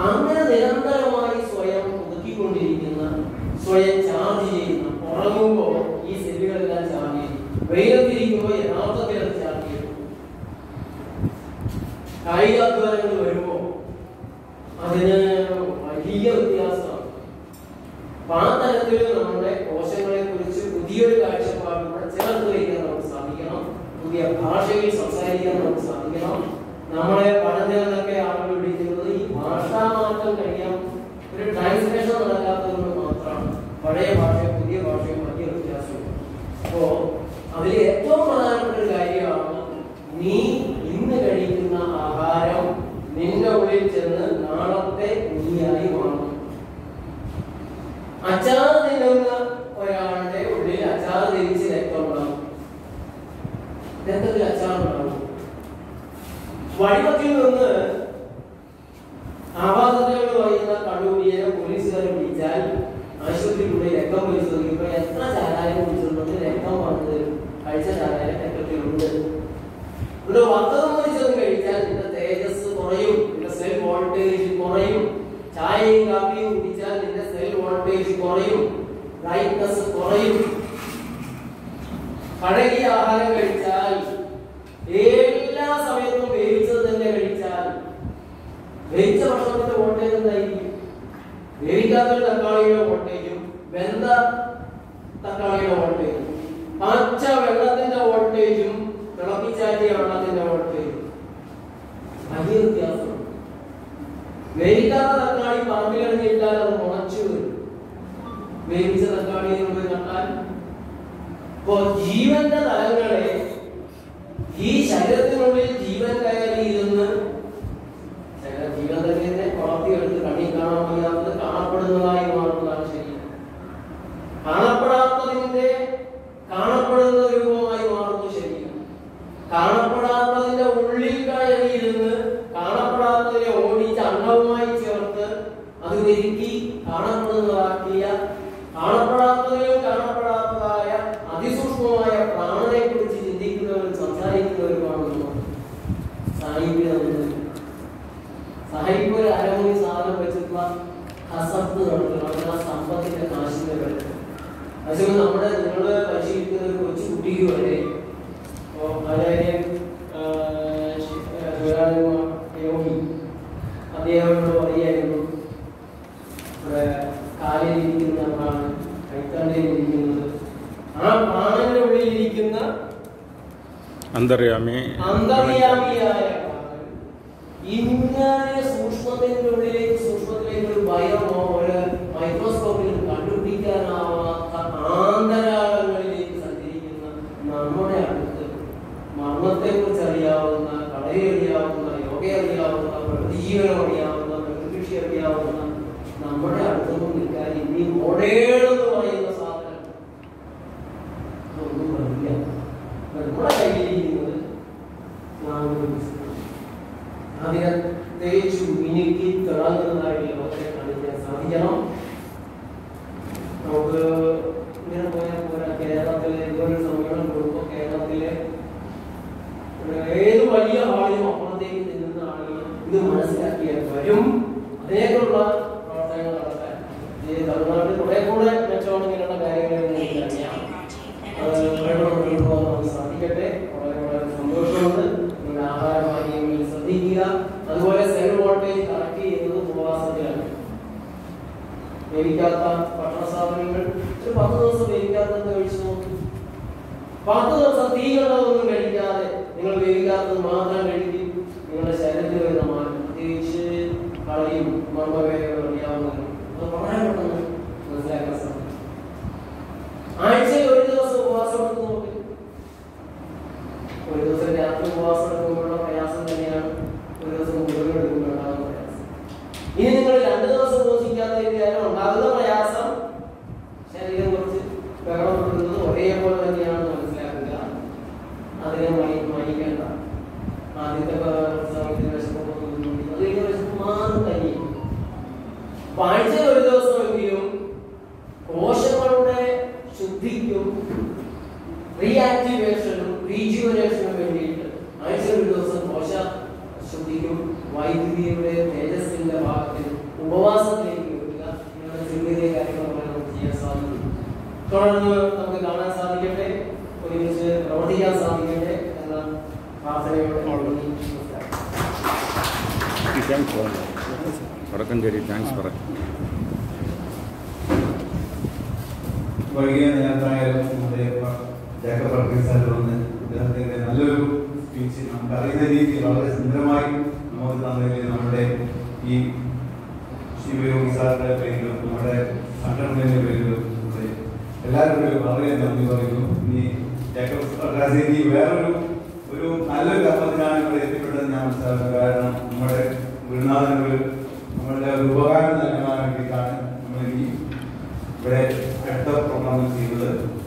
അങ്ങനെ നിരന്തരമായി സ്വയം ഒതുക്കിക്കൊണ്ടിരിക്കുന്ന സ്വയം ചാർജ് ചെയ്യുന്ന ഉറങ്ങുമ്പോൾ ഈ സെല്ലുകളെല്ലാം ചാർജ് ചെയ്യും വെയിലത്തിരിക്കുമ്പോൾ യഥാർത്ഥത്തിൽ അത് ചാർജ് ചെയ്യും കായികാധ്വാനങ്ങൾ വരുമ്പോൾ അതിന് വലിയ വ്യത്യാസമാണ് അപ്പൊ ആ തരത്തിൽ നമ്മുടെ കോശങ്ങളെ കുറിച്ച് പുതിയൊരു കാഴ്ചപ്പാട് കൂടെ ചേർത്ത് വയ്ക്കാൻ നമുക്ക് സാധിക്കണം പുതിയ ഭാഷയിൽ സംസാരിക്കാൻ നമുക്ക് സാധിക്കണം നമ്മളെ പഠനങ്ങളൊക്കെ ആളുകൾ വിളിക്കുന്നത് ഈ ഭാഷാ മാറ്റം കഴിയാൻ ഒരു ട്രാൻസ്ലേഷൻ നടക്കാത്തതുകൊണ്ട് മാത്രമാണ് പഴയ ഭാഷയും പുതിയ ഭാഷയും വലിയ വ്യത്യാസമുണ്ട് അപ്പോ അതിൽ ഏറ്റവും പ്രധാനപ്പെട്ട ഒരു കാര്യമാണ് നീ ഇന്ന് കഴിക്കുന്ന ആഹാരം നിന്റെ ഉള്ളിൽ ചെന്ന് നാളത്തെ നീയായി മാറും അച്ചാർ തിന്നുന്ന ഒരാളുടെ ഉള്ളിൽ അച്ചാർ തിരിച്ച് രക്തം ഉണ്ടാവും രക്തത്തിൽ അച്ചാർ ഉണ്ടാവും വഴിമക്കിൽ നിന്ന് ആവാസതകൾ പറയുന്ന കടൂരിയെ പോലീസുകാർ പിടിച്ചാൽ ആശുപത്രിക്കുള്ളിൽ രക്തം പരിശോധിക്കുമ്പോൾ എത്ര ചാരായം കുടിച്ചിട്ടുണ്ടെന്ന് രക്തം വന്നത് കഴിച്ച ചാരായം രക്തത്തിലുണ്ട് ഒരു വത്തകം മരിച്ചതും കഴിച്ചാൽ നിന്റെ തേജസ് കുറയും നിന്റെ സെൽ വോൾട്ടേജ് കുറയും ചായയും കാപ്പിയും കുടിച്ചാൽ നിന്റെ സെൽ വോൾട്ടേജ് കുറയും ബ്രൈറ്റ്നസ് കുറയും പഴകിയ ആഹാരം കഴിച്ചാൽ എല്ലാ സമയത്തും വേവിച്ചത് തന്നെ കഴിച്ചാൽ വേവിച്ച ഭക്ഷണത്തിന്റെ വോൾട്ടേജ് എന്തായിരിക്കും വേവിക്കാത്ത ഒരു തക്കാളിയുടെ വോൾട്ടേജും വെന്ത തക്കാളിയുടെ വോൾട്ടേജും പച്ച വെള്ളത്തിന്റെ വോൾട്ടേജും തിളപ്പിച്ചാറ്റിയ വെള്ളത്തിന്റെ വോൾട്ടേജും വലിയ വ്യത്യാസമുണ്ട് വേവിക്കാത്ത തക്കാളി പറമ്പിലെറിഞ്ഞിട്ടാൽ അത് മുളച്ചു വരും വേവിച്ച തക്കാളി നമ്മൾ കണ്ടാൽ ഇപ്പോ ജീവന്റെ തലങ്ങളെ ഈ ശരീരത്തിനുള്ളിൽ ജീവൻ കയറി ഇരുന്ന് ചില ജീവൻ തന്നെ വളർത്തിയെടുത്ത് കണ്ണി കാണാൻ വയ്യാത്തത് കാണപ്പെടുന്നതായി മാറുന്നതാണ് ശരി കാണപ്പെടാത്തതിന്റെ കാണപ്പെടുന്ന രൂപമായി മാറുന്നു ശരിയാണ് കാണപ്പെടാത്തതിന്റെ ഉള്ളിൽ കയറിയിരുന്ന് കാണപ്പെടാത്തതിനെ ഓടിച്ച് അണ്ണവുമായി ചേർത്ത് അത് ഒരുക്കി കാണപ്പെടുന്നതാക്കിയ കാണപ്പെടാത്തതിലും കാണപ്പെടാത്തതായ അതിസൂക്ഷ്മമായ പ്രാണനെ കുറിച്ച് ചിന്തിക്കുന്നവരും സംസാരിക്കുന്നവരുമാണ് സാഹിത്യം സാഹിത്യം ഒരു അരമണി സാധനം വെച്ചിട്ടുള്ള ഹസത്ത് നടത്തുക ആ സമ്പത്തിന്റെ കാശിന്റെ പേര് അതുകൊണ്ട് നമ്മുടെ നിങ്ങൾ പരിശീലിക്കുന്ന ഒരു കൊച്ചു കുട്ടിക്ക് വരെ ഇപ്പോ ആചാര്യൻ ആ, ശി- ആ, ശിവരാജകുമാർ യോഗി അദ്ദേഹത്തോട് പറയായിരുന്നു ഇവിടെ കാലിലിരിക്കുന്ന പ്രാണൻ കൈത്തണ്ടയിലിരിക്കുന്നത് ആ പ്രാണന്റെ ഉള്ളിലിരിക്കുന്ന അന്തര്യാമി അന്തര്യാമിയായ പ്രാണൻ ഇങ്ങനെ സൂക്ഷ്മത്തിന്റെ ഉള്ളിലേക്ക് സൂക്ഷ്മത്തിലേക്ക് ഒരു ഭയമോ ഒരു മൈക്രോസ്കോപ്പിൽ കണ്ടുപിടിക്കാനാവാത്ത ആന്തരാളങ്ങളിലേക്ക് സഞ്ചരിക്കുന്ന നമ്മുടെ അടുത്ത് മർമ്മത്തെ കുറിച്ച് അറിയാവുന്ന കടയെ അറിയാവുന്ന യോഗ അറിയാവുന്ന പ്രതിജീവനം അറിയാവുന്ന പ്രകൃതി അറിയാവുന്ന നമ്മുടെ അടുത്തൊന്നും നിൽക്കാൻ ഇനി മോഡേൺ എന്ന് പറയുന്ന സാധനം അതൊന്നും വരില്ല നമ്മുടെ കയ്യിലിരിക്കുന്നത് നാം ഒരു പുസ്തകം അതിനെ തേച്ചു മിനുക്കി തിളങ്ങുന്നതായിട്ട് ലോകത്തെ കാണിക്കാൻ സാധിക്കണം നമുക്ക് ഇങ്ങനെ പോയാൽ പോരാ കേരളത്തിലെ ഇതൊരു സമ്മേളനം കൊടുക്കുമ്പോൾ കേരളത്തിലെ ഏത് വലിയ ഹാളിലും അപ്പുറത്തേക്ക് നിൽക്കുന്ന ആളുകൾ ഇത് മനസ്സിലാക്കിയാൽ വരും അതിനേക്കുള്ള പ്രവർത്തനങ്ങൾ നടത്താൻ ഈ തമിഴ്നാട്ടിൽ കുറെ കൂടെ മെച്ചമാണ് ഇങ്ങനെയുള്ള കാര്യങ്ങൾ എനിക്കറിയാം അത് മുന്നോട്ട് കൊണ്ടുപോകാൻ നമുക്ക് സാധിക്കട്ടെ വളരെ വളരെ സന്തോഷമുണ്ട് നിങ്ങളുടെ ആഹാരപാനീയങ്ങളിൽ ശ്രദ്ധിക്കുക അതുപോലെ സെൽ വോൾട്ടേജ് കറക്റ്റ് ചെയ്യുന്നത് ഉപവാസത്തിലാണ് വേവിക്കാത്ത ഭക്ഷണ സാധനങ്ങൾ ഒരു പത്ത് ദിവസം വേവിക്കാത്തത് കഴിച്ചു നോക്കും പത്ത് ദിവസം തീകളുള്ളതൊന്നും കഴിക്കാതെ നിങ്ങൾ വേവിക്കാത്തത് മാത്രം കഴിക്കും നിങ്ങളുടെ ശരീരത്തിൽ വരുന്ന മാറ്റം പ്രത്യേകിച്ച് കളയും മർമ്മവേഗം അറിയാവുന്നതും അത് വളരെ പെട്ടെന്ന് മനസ്സിലാക്കാൻ സാധിക്കും ആഴ്ചയിൽ ഒരു ദിവസം ഉപവാസം എടുത്ത് നോക്കി ഒരു ദിവസം രാത്രി ഉപവാസം എടുക്കുമ്പോഴുള്ള പ്രയാസം തന്നെയാണ് ഒരു ദിവസം മുഴുവൻ എടുക്കുമ്പോൾ ഉണ്ടാകുന്ന പ്രയാസം ഇനി നിങ്ങൾ രണ്ട് ദിവസം ഉപവസിക്കാതിരിക്കാനും ഉണ്ടാകുന്ന പ്രയാസം ശരീരം കുറച്ച് ബഹളപ്പെടുന്നത് ഒരേപോലെ തന്നെയാണെന്ന് മനസ്സിലാക്കുക അതിനെ മണി മണിക്കേണ്ട ആദ്യത്തെ സമയത്തിന് വിശപ്പൊക്കെ തോന്നുന്നുണ്ട് അത് കഴിഞ്ഞ വിശപ്പ് മാറും തനിയെ അപ്പൊ ആഴ്ചയിൽ ഒരു ദിവസമെങ്കിലും കോശങ്ങളുടെ ശുദ്ധിക്കും റീആക്ടിവേഷനും റീജുവനേഷനും വേണ്ടിയിട്ട് ആഴ്ച ഒരു ദിവസം കോശ ശുദ്ധിക്കും വൈദ്യുതിയുടെ തേജസ്സിന്റെ ഭാഗത്തിൽ വടക്കഞ്ചേരി താങ്ക്സ് പറ വൈകിയ നേരത്തായാലും നമ്മുടെ ജേക്കബ് വർഗീസ് സാർ വന്ന് അദ്ദേഹത്തിന്റെ നല്ലൊരു സ്പീച്ച് നമുക്ക് അറിയുന്ന രീതിയിൽ വളരെ സുന്ദരമായി നമുക്ക് തന്നതിൽ നമ്മുടെ ഈ ശിവയോഗി സാറിന്റെ പേരിലും നമ്മുടെ സംഘടനയുടെ പേരിലും നമ്മുടെ എല്ലാവരുടെ പേരിലും വളരെ നന്ദി പറയുന്നു ഇനി ജേക്കബ് വർഗീസ് ഇനി വേറൊരു ഒരു നല്ലൊരു കർമ്മത്തിനാണ് ഇവിടെ എത്തിപ്പെട്ടത് ഞാൻ മനസ്സിലാക്കുന്നത് കാരണം നമ്മുടെ ഗുരുനാഥൻ ഒരു നമ്മളുടെ ഒരു ഉപകാരം നൽകാൻ വേണ്ടിയിട്ടാണ് നമ്മൾ ഈ ഇവിടെ അടുത്ത പ്രോഗ്രാമിൽ ചെയ്യുന്നത്